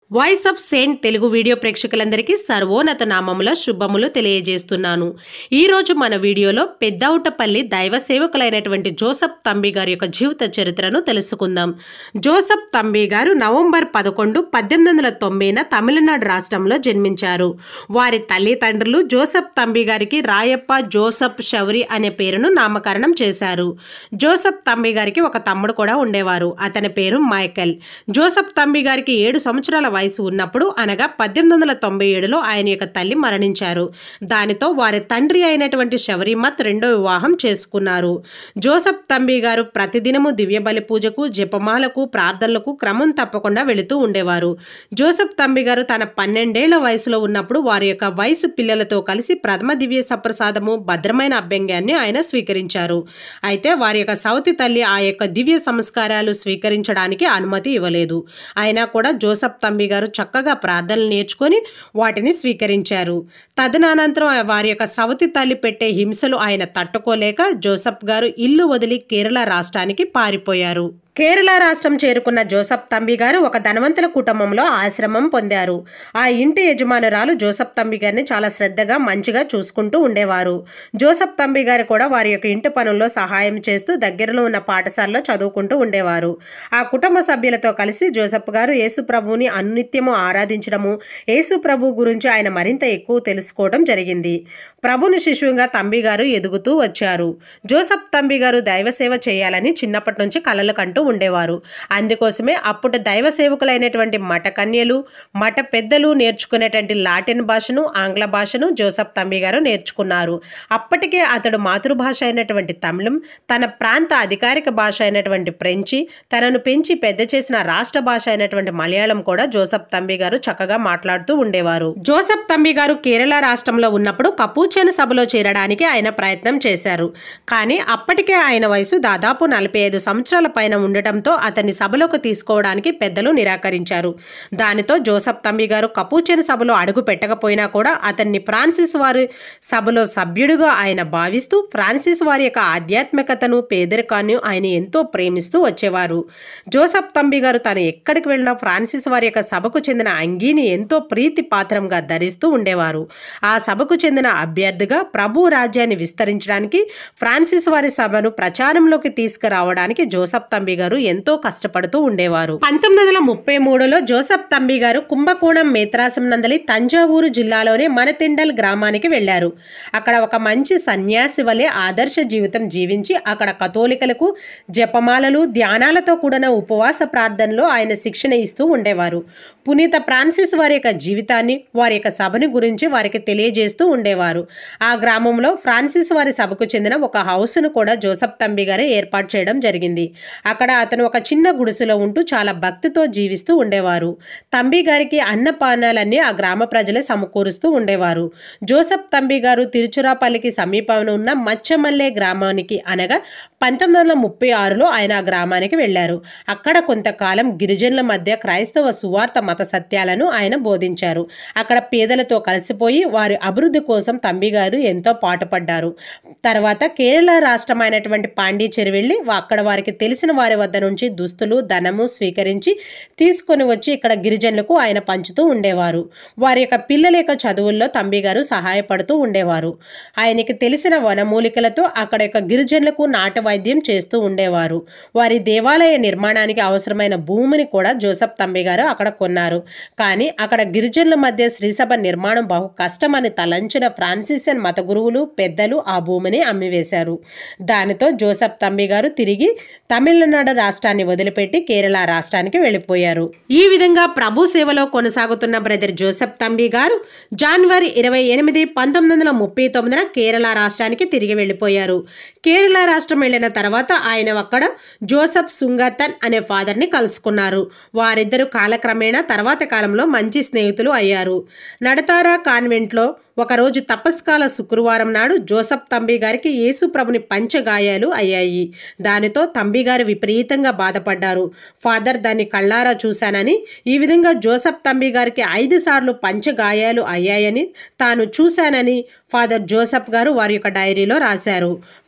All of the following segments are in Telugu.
voice of saint Telugu video ప్రేక్షకులందరికీ సర్వోన్నత నామముల శుభములు తెలియజేస్తున్నాను ఈరోజు మన వీడియోలో పెద్దౌటపల్లి దైవ సేవకులైనటువంటి జోసఫ్ తంబి గారి యొక్క జీవిత చరిత్రను తెలుసుకుందాం జోసఫ్ తంబి గారు నవంబర్ పదకొండు పద్దెనిమిది వందల తొంభైన తమిళనాడు రాష్ట్రంలో జన్మించారు వారి తల్లిదండ్రులు జోసఫ్ తంబి గారికి రాయప్ప జోసఫ్ షౌరి అనే పేరును నామకరణం చేశారు జోసఫ్ తంబి గారికి ఒక తమ్ముడు కూడా ఉండేవారు అతని పేరు మైకెల్ జోసఫ్ తంబి గారికి ఏడు సంవత్సరాల వయసు ఉన్నప్పుడు అనగా పద్దెనిమిది వందల తొంభై ఏడులో ఆయన యొక్క తల్లి మరణించారు దానితో వారి తండ్రి అయినటువంటి శబరిమత్ రెండో వివాహం చేసుకున్నారు జోసఫ్ తంబి గారు ప్రతిదినము దివ్య బలి పూజకు జపమాలకు ప్రార్థనలకు క్రమం తప్పకుండా వెళుతూ ఉండేవారు జోసఫ్ తంబి గారు తన పన్నెండేళ్ల వయసులో ఉన్నప్పుడు వారి యొక్క వయసు పిల్లలతో కలిసి ప్రథమ దివ్య సప్రసాదము భద్రమైన అభ్యంగాన్ని ఆయన స్వీకరించారు అయితే వారి యొక్క సౌతి తల్లి ఆ యొక్క దివ్య సంస్కారాలు స్వీకరించడానికి అనుమతి ఇవ్వలేదు అయినా కూడా జోసఫ్ తంబి గారు చక్కగా ప్రార్థనలు నేర్చుకొని వాటిని స్వీకరించారు తదనంతరం వారి యొక్క సవతి తల్లి పెట్టే హింసలు ఆయన తట్టుకోలేక జోసఫ్ గారు ఇల్లు వదిలి కేరళ రాష్ట్రానికి పారిపోయారు కేరళ రాష్ట్రం చేరుకున్న జోసఫ్ తంబి గారు ఒక ధనవంతుల కుటుంబంలో ఆశ్రమం పొందారు ఆ ఇంటి యజమానురాలు జోసఫ్ తంబి గారిని చాలా శ్రద్ధగా మంచిగా చూసుకుంటూ ఉండేవారు జోసఫ్ తంబి గారు కూడా వారి యొక్క ఇంటి పనుల్లో సహాయం చేస్తూ దగ్గరలో ఉన్న పాఠశాలలో చదువుకుంటూ ఉండేవారు ఆ కుటుంబ సభ్యులతో కలిసి జోసఫ్ గారు యేసు ప్రభువుని అనిత్యము ఆరాధించడము యేసు ప్రభు గురించి ఆయన మరింత ఎక్కువ తెలుసుకోవడం జరిగింది ప్రభుని శిశువుగా తంబి గారు ఎదుగుతూ వచ్చారు జోసఫ్ తంబి గారు దైవ సేవ చేయాలని చిన్నప్పటి నుంచి కలలు కంటూ ఉండేవారు అందుకోసమే అప్పుడు దైవ సేవకులైనటువంటి మఠ కన్యలు మఠ పెద్దలు నేర్చుకునేటువంటి లాటిన్ భాషను ఆంగ్ల భాషను జోసఫ్ తంబి గారు నేర్చుకున్నారు అప్పటికే అతడు మాతృభాష అయినటువంటి తమిళం తన ప్రాంత అధికారిక భాష అయినటువంటి ఫ్రెంచి తనను పెంచి పెద్ద చేసిన రాష్ట్ర భాష అయినటువంటి మలయాళం కూడా జోసఫ్ తంబి గారు చక్కగా మాట్లాడుతూ ఉండేవారు జోసఫ్ తంబి గారు కేరళ రాష్ట్రంలో ఉన్నప్పుడు కపూచన్ సభలో చేరడానికి ఆయన ప్రయత్నం చేశారు కానీ అప్పటికే ఆయన వయసు దాదాపు నలభై ఐదు సంవత్సరాల పైన ఉండటంతో అతన్ని సభలోకి తీసుకోవడానికి పెద్దలు నిరాకరించారు దానితో జోసఫ్ తంబి గారు కపూచన్ సభలో అడుగు పెట్టకపోయినా కూడా అతన్ని ఫ్రాన్సిస్ వారి సభలో సభ్యుడిగా ఆయన భావిస్తూ ఫ్రాన్సిస్ వారి యొక్క ఆధ్యాత్మికతను పేదరికాన్ని ఆయన ఎంతో ప్రేమిస్తూ వచ్చేవారు జోసఫ్ తంబి గారు తను ఎక్కడికి వెళ్ళినా ఫ్రాన్సిస్ వారి యొక్క సభకు చెందిన అంగీని ఎంతో ప్రీతి పాత్రంగా ధరిస్తూ ఉండేవారు ఆ సభకు చెందిన అభ్యర్థిగా ప్రభు రాజ్యాన్ని విస్తరించడానికి ఫ్రాన్సిస్ వారి సభను ప్రచారంలోకి తీసుకురావడానికి జోసఫ్ తంబి గారు ఎంతో కష్టపడుతూ ఉండేవారు పంతొమ్మిది వందల ముప్పై మూడులో జోసఫ్ తంబి గారు కుంభకోణం మేత్రాసం నందలి తంజావూరు జిల్లాలోని మనతిండల్ గ్రామానికి వెళ్లారు అక్కడ ఒక మంచి సన్యాసి వలె ఆదర్శ జీవితం జీవించి అక్కడ కథోలికలకు జపమాలలు ధ్యానాలతో కూడిన ఉపవాస ప్రార్థనలో ఆయన శిక్షణ ఇస్తూ ఉండేవారు పునీత ఫ్రాన్సిస్ వారి యొక్క జీవితాన్ని వారి యొక్క సభని గురించి వారికి తెలియజేస్తూ ఉండేవారు ఆ గ్రామంలో ఫ్రాన్సిస్ వారి సభకు చెందిన ఒక హౌస్ను కూడా జోసఫ్ తంబి గారే ఏర్పాటు చేయడం జరిగింది అక్కడ అతను ఒక చిన్న గుడిసెలో ఉంటూ చాలా భక్తితో జీవిస్తూ ఉండేవారు తంబి గారికి అన్నపానాలన్నీ ఆ గ్రామ ప్రజలే సమకూరుస్తూ ఉండేవారు జోసఫ్ తంబి గారు తిరుచురాపల్లికి సమీపంలో ఉన్న మచ్చమల్లె గ్రామానికి అనగా పంతొమ్మిది వందల ముప్పై ఆరులో ఆయన ఆ గ్రామానికి వెళ్ళారు అక్కడ కొంతకాలం గిరిజనుల మధ్య క్రైస్తవ సువార్త మత సత్యాలను ఆయన బోధించారు అక్కడ పేదలతో కలిసిపోయి వారి అభివృద్ధి కోసం తంబి గారు ఎంతో పాటుపడ్డారు తర్వాత కేరళ రాష్ట్రం అయినటువంటి పాండిచేరి వెళ్ళి అక్కడ వారికి తెలిసిన వారి వద్ద నుంచి దుస్తులు ధనము స్వీకరించి తీసుకొని వచ్చి ఇక్కడ గిరిజనులకు ఆయన పంచుతూ ఉండేవారు వారి యొక్క పిల్లల యొక్క చదువుల్లో తంబి గారు సహాయపడుతూ ఉండేవారు ఆయనకి తెలిసిన వనమూలికలతో అక్కడ యొక్క గిరిజనులకు నాటు వైద్యం చేస్తూ ఉండేవారు వారి దేవాలయ నిర్మాణానికి అవసరమైన భూమిని కూడా జోసఫ్ తంబి గారు అక్కడ కొన్నారు కానీ అక్కడ గిరిజనుల మధ్య శ్రీసభ నిర్మాణం బహు కష్టమని తలంచిన ఫ్రాన్సిసియన్ మత గురువులు పెద్దలు ఆ భూమిని అమ్మివేశారు దానితో జోసఫ్ తంబి గారు తిరిగి తమిళనాడు రాష్ట్రాన్ని వదిలిపెట్టి కేరళ రాష్ట్రానికి వెళ్ళిపోయారు ఈ విధంగా ప్రభు సేవలో కొనసాగుతున్న బ్రదర్ జోసఫ్ తంబి గారు జనవరి ఇరవై ఎనిమిది పంతొమ్మిది వందల ముప్పై తొమ్మిదిన కేరళ రాష్ట్రానికి తిరిగి వెళ్ళిపోయారు కేరళ రాష్ట్రం వెళ్ళిన తర్వాత ఆయన అక్కడ జోసఫ్ సుంగతన్ అనే ఫాదర్ని కలుసుకున్నారు వారిద్దరూ కాలక్రమేణా తర్వాత కాలంలో మంచి స్నేహితులు అయ్యారు నడతారా కాన్వెంట్లో ఒకరోజు తపస్కాల శుక్రవారం నాడు జోసఫ్ తంబి గారికి యేసు ప్రభుని పంచగాయాలు అయ్యాయి దానితో తంబి గారు విపరీతంగా బాధపడ్డారు ఫాదర్ దాన్ని కళ్ళారా చూశానని ఈ విధంగా జోసఫ్ తంబి గారికి ఐదు సార్లు పంచగాయాలు అయ్యాయని తాను చూశానని ఫాదర్ జోసఫ్ గారు వారి యొక్క డైరీలో రాశారు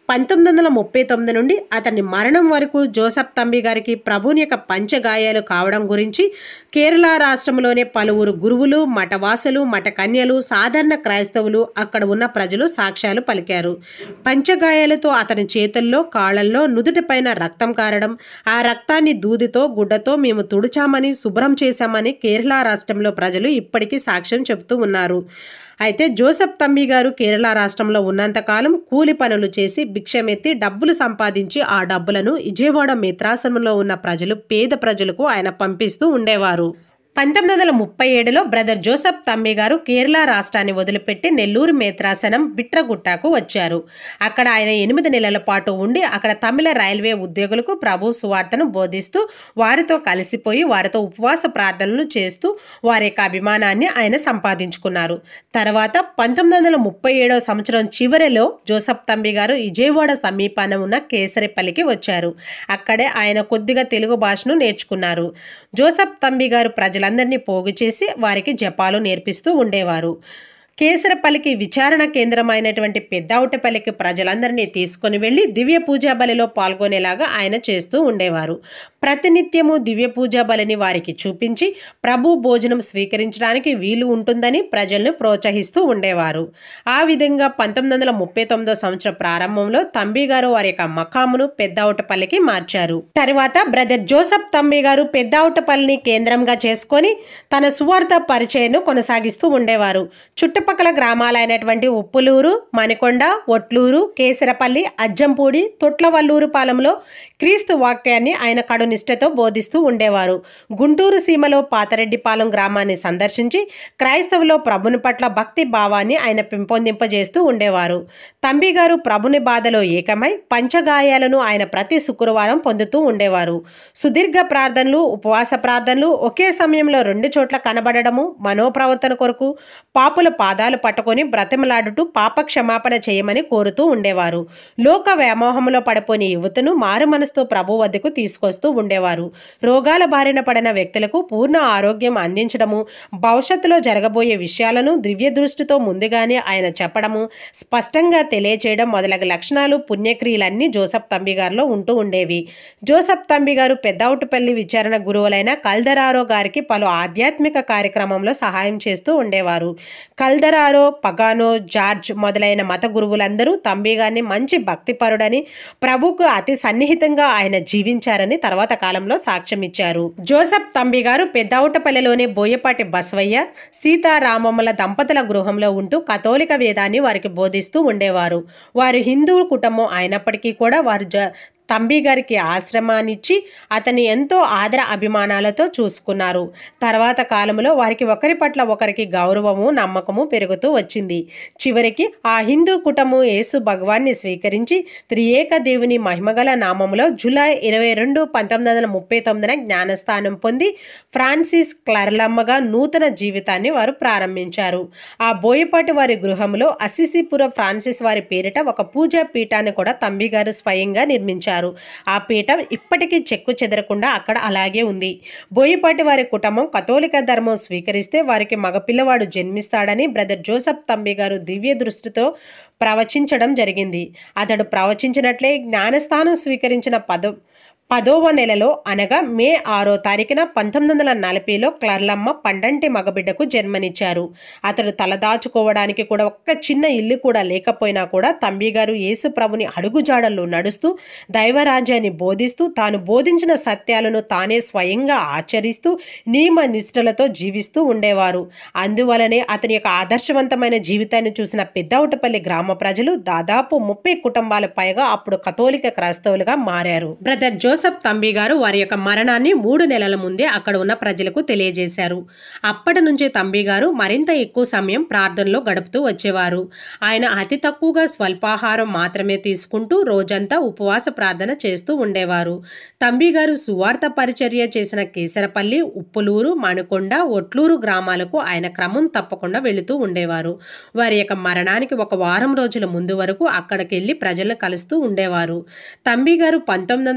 పంతొమ్మిది వందల ముప్పై తొమ్మిది నుండి అతని మరణం వరకు జోసఫ్ తంబి గారికి ప్రభుని యొక్క పంచగాయాలు కావడం గురించి కేరళ రాష్ట్రంలోని పలువురు గురువులు మఠవాసులు మఠ కన్యలు సాధారణ క్రైస్తవులు అక్కడ ఉన్న ప్రజలు సాక్ష్యాలు పలికారు పంచగాయాలతో అతని చేతుల్లో కాళ్ళల్లో నుదుటిపైన రక్తం కారడం ఆ రక్తాన్ని దూదితో గుడ్డతో మేము తుడిచామని శుభ్రం చేశామని కేరళ రాష్ట్రంలో ప్రజలు ఇప్పటికీ సాక్ష్యం చెబుతూ ఉన్నారు అయితే జోసెఫ్ తమ్మి గారు కేరళ రాష్ట్రంలో ఉన్నంతకాలం కూలి పనులు చేసి భిక్షమెత్తి డబ్బులు సంపాదించి ఆ డబ్బులను విజయవాడ మిత్రాసనంలో ఉన్న ప్రజలు పేద ప్రజలకు ఆయన పంపిస్తూ ఉండేవారు పంతొమ్మిది వందల ముప్పై ఏడులో బ్రదర్ జోసెఫ్ తమ్మి గారు కేరళ రాష్ట్రాన్ని వదిలిపెట్టి నెల్లూరు మేత్రాసనం బిట్రగుట్టకు వచ్చారు అక్కడ ఆయన ఎనిమిది నెలల పాటు ఉండి అక్కడ తమిళ రైల్వే ఉద్యోగులకు ప్రభు సువార్తను బోధిస్తూ వారితో కలిసిపోయి వారితో ఉపవాస ప్రార్థనలు చేస్తూ వారి యొక్క అభిమానాన్ని ఆయన సంపాదించుకున్నారు తర్వాత పంతొమ్మిది వందల ముప్పై ఏడవ సంవత్సరం చివరిలో జోసఫ్ తంబి గారు విజయవాడ సమీపాన ఉన్న కేసరిపల్లికి వచ్చారు అక్కడే ఆయన కొద్దిగా తెలుగు భాషను నేర్చుకున్నారు జోసఫ్ తంబి గారు ప్రజలందరినీ పోగు చేసి వారికి జపాలు నేర్పిస్తూ ఉండేవారు కేసరపల్లికి విచారణ కేంద్రమైనటువంటి పెద్దావుటపల్లికి ప్రజలందరినీ తీసుకొని వెళ్ళి దివ్య పూజా బలిలో పాల్గొనేలాగా ఆయన చేస్తూ ఉండేవారు ప్రతినిత్యము దివ్య పూజా బలిని వారికి చూపించి ప్రభు భోజనం స్వీకరించడానికి వీలు ఉంటుందని ప్రజలను ప్రోత్సహిస్తూ ఉండేవారు ఆ విధంగా పంతొమ్మిది వందల ముప్పై తొమ్మిదో సంవత్సరం ప్రారంభంలో తంబి గారు వారి యొక్క మకామును పెద్దావుటపల్లికి మార్చారు తర్వాత బ్రదర్ జోసఫ్ తంబి గారు పెద్దావుటపల్లిని కేంద్రంగా చేసుకొని తన సువార్త పరిచయను కొనసాగిస్తూ ఉండేవారు చుట్టుపక్కల గ్రామాలైనటువంటి ఉప్పులూరు మణికొండ ఒట్లూరు కేసరపల్లి అజ్జంపూడి తొట్లవల్లూరు పాలెంలో క్రీస్తు వాక్యాన్ని ఆయన కడునిష్టతో బోధిస్తూ ఉండేవారు గుంటూరు సీమలో పాతరెడ్డిపాలెం గ్రామాన్ని సందర్శించి క్రైస్తవులో ప్రభుని పట్ల భక్తి భావాన్ని ఆయన పెంపొందింపజేస్తూ ఉండేవారు తంబి గారు ప్రభుని బాధలో ఏకమై పంచగాయాలను ఆయన ప్రతి శుక్రవారం పొందుతూ ఉండేవారు సుదీర్ఘ ప్రార్థనలు ఉపవాస ప్రార్థనలు ఒకే సమయంలో రెండు చోట్ల కనబడడము మనోప్రవర్తన కొరకు పాపుల పాదాలు పట్టుకొని బ్రతిమలాడుతూ పాప క్షమాపణ చేయమని కోరుతూ ఉండేవారు లోక వ్యామోహంలో పడిపోయిన యువతను మారు మనసుతో ప్రభు వద్దకు తీసుకొస్తూ ఉండేవారు రోగాల బారిన పడిన వ్యక్తులకు పూర్ణ ఆరోగ్యం అందించడము భవిష్యత్తులో జరగబోయే విషయాలను దివ్య దృష్టితో ముందుగానే ఆయన చెప్పడము స్పష్టంగా తెలియచేయడం మొదలగు లక్షణాలు పుణ్యక్రియలన్నీ జోసఫ్ తంబి గారిలో ఉంటూ ఉండేవి జోసఫ్ తంబి గారు పెద్దౌటుపల్లి విచారణ గురువులైన కల్దరారో గారికి పలు ఆధ్యాత్మిక కార్యక్రమంలో సహాయం చేస్తూ ఉండేవారు కల్దరారో పగానో జార్జ్ మొదలైన మత గురువులందరూ తంబి గారిని మంచి భక్తిపరుడని ప్రభుకు అతి సన్నిహితంగా ఆయన జీవించారని తర్వాత కాలంలో సాక్ష్యం ఇచ్చారు జోసఫ్ తంబి గారు పెద్దౌటపల్లిలోని బోయపాటి బసవయ్య సీతారామమ్మల దంపతుల గృహంలో ఉంటూ కథోలిక వేదాన్ని వారికి బోధిస్తూ ఉండేవారు వారు హిందూ కుటుంబం అయినప్పటికీ కూడా వారు జ తంబి గారికి ఆశ్రమాన్నిచ్చి అతన్ని ఎంతో ఆదర అభిమానాలతో చూసుకున్నారు తర్వాత కాలంలో వారికి ఒకరి పట్ల ఒకరికి గౌరవము నమ్మకము పెరుగుతూ వచ్చింది చివరికి ఆ హిందూ కుటుంబం యేసు భగవాన్ని స్వీకరించి త్రియేక దేవుని మహిమగల నామములో జూలై ఇరవై రెండు పంతొమ్మిది వందల ముప్పై తొమ్మిదిన జ్ఞానస్థానం పొంది ఫ్రాన్సిస్ క్లర్లమ్మగా నూతన జీవితాన్ని వారు ప్రారంభించారు ఆ బోయపాటి వారి గృహంలో అసిసిపుర ఫ్రాన్సిస్ వారి పేరిట ఒక పూజా పీఠాన్ని కూడా తంబి గారు స్వయంగా నిర్మించారు ఆ పీఠం ఇప్పటికీ చెక్కు చెదరకుండా అక్కడ అలాగే ఉంది బోయపాటి వారి కుటుంబం కథోలిక ధర్మం స్వీకరిస్తే వారికి మగపిల్లవాడు జన్మిస్తాడని బ్రదర్ జోసఫ్ తంబి గారు దివ్య దృష్టితో ప్రవచించడం జరిగింది అతడు ప్రవచించినట్లే జ్ఞానస్థానం స్వీకరించిన పద పదోవ నెలలో అనగా మే ఆరో తారీఖున పంతొమ్మిది వందల నలభైలో క్లర్లమ్మ పండంటి మగబిడ్డకు జన్మనిచ్చారు అతడు తలదాచుకోవడానికి కూడా ఒక్క చిన్న ఇల్లు కూడా లేకపోయినా కూడా తంబి గారు యేసు ప్రభుని అడుగుజాడల్లో నడుస్తూ దైవరాజ్యాన్ని బోధిస్తూ తాను బోధించిన సత్యాలను తానే స్వయంగా ఆచరిస్తూ నియమ నిష్ఠలతో జీవిస్తూ ఉండేవారు అందువలనే అతని యొక్క ఆదర్శవంతమైన జీవితాన్ని చూసిన పెద్దవుటపల్లి గ్రామ ప్రజలు దాదాపు ముప్పై కుటుంబాల పైగా అప్పుడు కథోలిక క్రైస్తవులుగా మారారు బ్రదర్ జోసఫ్ తంబి గారు వారి యొక్క మరణాన్ని మూడు నెలల ముందే అక్కడ ఉన్న ప్రజలకు తెలియజేశారు అప్పటి నుంచి తంబి గారు మరింత ఎక్కువ సమయం ప్రార్థనలో గడుపుతూ వచ్చేవారు ఆయన అతి తక్కువగా స్వల్పాహారం మాత్రమే తీసుకుంటూ రోజంతా ఉపవాస ప్రార్థన చేస్తూ ఉండేవారు తంబి గారు సువార్త పరిచర్య చేసిన కేసరపల్లి ఉప్పులూరు మణికొండ ఒట్లూరు గ్రామాలకు ఆయన క్రమం తప్పకుండా వెళుతూ ఉండేవారు వారి యొక్క మరణానికి ఒక వారం రోజుల ముందు వరకు అక్కడికి వెళ్ళి ప్రజలను కలుస్తూ ఉండేవారు తంబి గారు పంతొమ్మిది వందల నలభై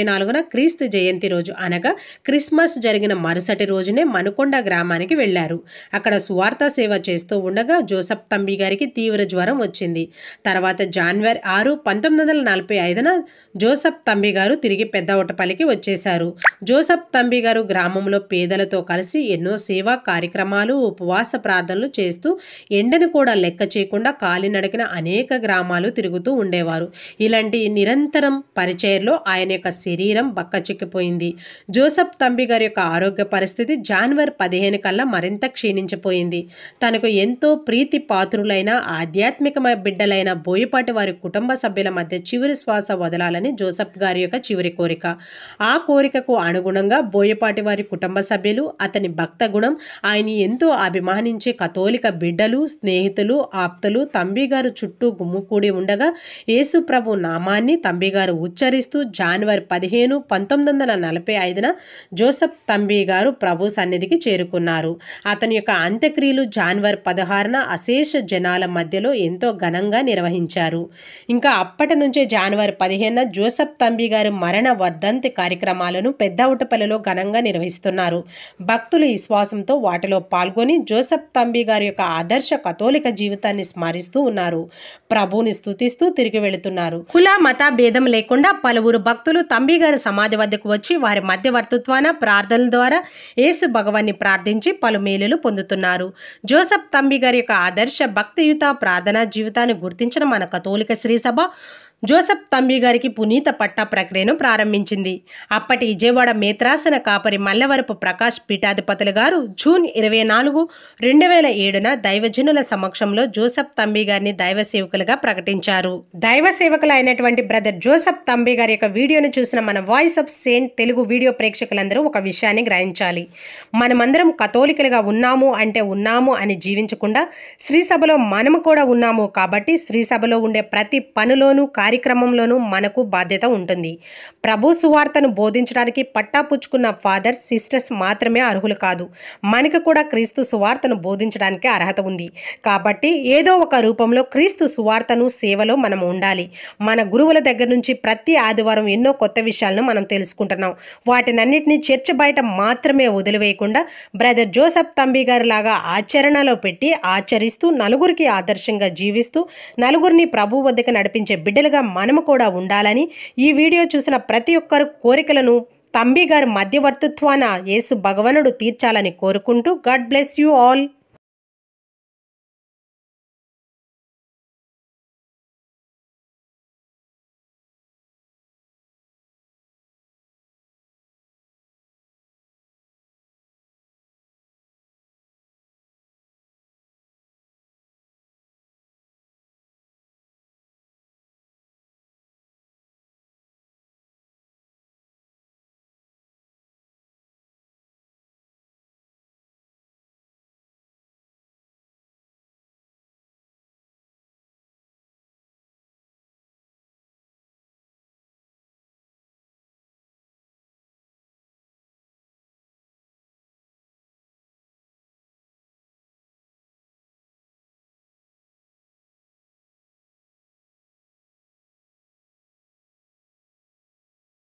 ఇరవై నాలుగున క్రీస్తు జయంతి రోజు అనగా క్రిస్మస్ జరిగిన మరుసటి రోజునే మనుకొండ గ్రామానికి వెళ్లారు అక్కడ సువార్త సేవ చేస్తూ ఉండగా జోసఫ్ తంబి గారికి తీవ్ర జ్వరం వచ్చింది తర్వాత జనవరి ఆరు పంతొమ్మిది వందల నలభై ఐదున జోసఫ్ తంబి గారు తిరిగి పెద్దవటపల్లికి వచ్చేశారు జోసఫ్ తంబి గారు గ్రామంలో పేదలతో కలిసి ఎన్నో సేవా కార్యక్రమాలు ఉపవాస ప్రార్థనలు చేస్తూ ఎండను కూడా లెక్క చేయకుండా కాలినడకిన అనేక గ్రామాలు తిరుగుతూ ఉండేవారు ఇలాంటి నిరంతరం పరిచయంలో ఆయన యొక్క శరీరం బక్కచిక్కిపోయింది జోసఫ్ తంబి గారి యొక్క ఆరోగ్య పరిస్థితి జనవరి పదిహేను కల్లా మరింత క్షీణించిపోయింది తనకు ఎంతో ప్రీతి పాత్రులైన ఆధ్యాత్మిక బిడ్డలైన బోయపాటి వారి కుటుంబ సభ్యుల మధ్య చివరి శ్వాస వదలాలని జోసఫ్ గారి యొక్క చివరి కోరిక ఆ కోరికకు అనుగుణంగా బోయపాటి వారి కుటుంబ సభ్యులు అతని భక్త గుణం ఆయన ఎంతో అభిమానించే కథోలిక బిడ్డలు స్నేహితులు ఆప్తులు తంబి గారు చుట్టూ గుమ్ముకూడి ఉండగా యేసు ప్రభు నామాన్ని తంబి గారు ఉచ్చరిస్తూ జనవరి పదిహేను పంతొమ్మిది వందల నలభై ఐదున జోసఫ్ తంబి గారు ప్రభు సన్నిధికి చేరుకున్నారు అతని యొక్క అంత్యక్రియలు జనవరి పదహారున అశేష జనాల మధ్యలో ఎంతో ఘనంగా నిర్వహించారు ఇంకా అప్పటి నుంచే జనవరి పదిహేనున జోసఫ్ తంబి గారి మరణ వర్ధంతి కార్యక్రమాలను పెద్దవుటపల్లిలో ఘనంగా నిర్వహిస్తున్నారు భక్తులు ఈ విశ్వాసంతో వాటిలో పాల్గొని జోసఫ్ తంబి గారి యొక్క ఆదర్శ కథోలిక జీవితాన్ని స్మరిస్తూ ఉన్నారు ప్రభువుని స్తుతిస్తూ తిరిగి వెళుతున్నారు కుల మత భేదం లేకుండా పలువురు భక్తులు తంబి గారి సమాధి వద్దకు వచ్చి వారి మధ్యవర్తిత్వాన ప్రార్థనల ద్వారా యేసు భగవాన్ని ప్రార్థించి పలు మేలులు పొందుతున్నారు జోసఫ్ తంబి గారి యొక్క ఆదర్శ భక్తియుత ప్రార్థనా జీవితాన్ని గుర్తించిన మన కథోలిక శ్రీ సభ జోసఫ్ తంబి గారికి పునీత పట్టా ప్రక్రియను ప్రారంభించింది అప్పటి విజయవాడ మేత్రాసన కాపరి మల్లవరపు ప్రకాష్ పీఠాధిపతులు గారు జూన్ ఇరవై నాలుగు రెండు వేల ఏడున దైవజనుల సమక్షంలో జోసఫ్ తంబి గారిని దైవ సేవకులుగా ప్రకటించారు దైవ సేవకులు అయినటువంటి బ్రదర్ జోసఫ్ తంబి గారి యొక్క వీడియోను చూసిన మన voice of saint Telugu video ప్రేక్షకులందరూ ఒక విషయాన్ని గ్రహించాలి మనమందరం కథోలికలుగా ఉన్నాము అంటే ఉన్నాము అని జీవించకుండా శ్రీ సభలో మనము కూడా ఉన్నాము కాబట్టి శ్రీ సభలో ఉండే ప్రతి పనిలోనూ కార్యక్రమంలోనూ మనకు బాధ్యత ఉంటుంది ప్రభు సువార్తను బోధించడానికి పట్టాపుచ్చుకున్న ఫాదర్ సిస్టర్స్ మాత్రమే అర్హులు కాదు మనకు కూడా క్రీస్తు సువార్తను బోధించడానికి అర్హత ఉంది కాబట్టి ఏదో ఒక రూపంలో క్రీస్తు సువార్తను సేవలో మనం ఉండాలి మన గురువుల దగ్గర నుంచి ప్రతి ఆదివారం ఎన్నో కొత్త విషయాలను మనం తెలుసుకుంటున్నాం వాటినన్నిటిని చర్చ బయట మాత్రమే వదిలివేయకుండా బ్రదర్ జోసఫ్ తంబి గారి లాగా ఆచరణలో పెట్టి ఆచరిస్తూ నలుగురికి ఆదర్శంగా జీవిస్తూ నలుగురిని ప్రభు వద్దకు నడిపించే బిడ్డలుగా మనము కూడా ఉండాలని ఈ వీడియో చూసిన ప్రతి ఒక్కరు కోరికలను తంబి గారి మధ్యవర్తిత్వాన యేసు భగవనుడు తీర్చాలని కోరుకుంటూ గాడ్ బ్లెస్ యూ ఆల్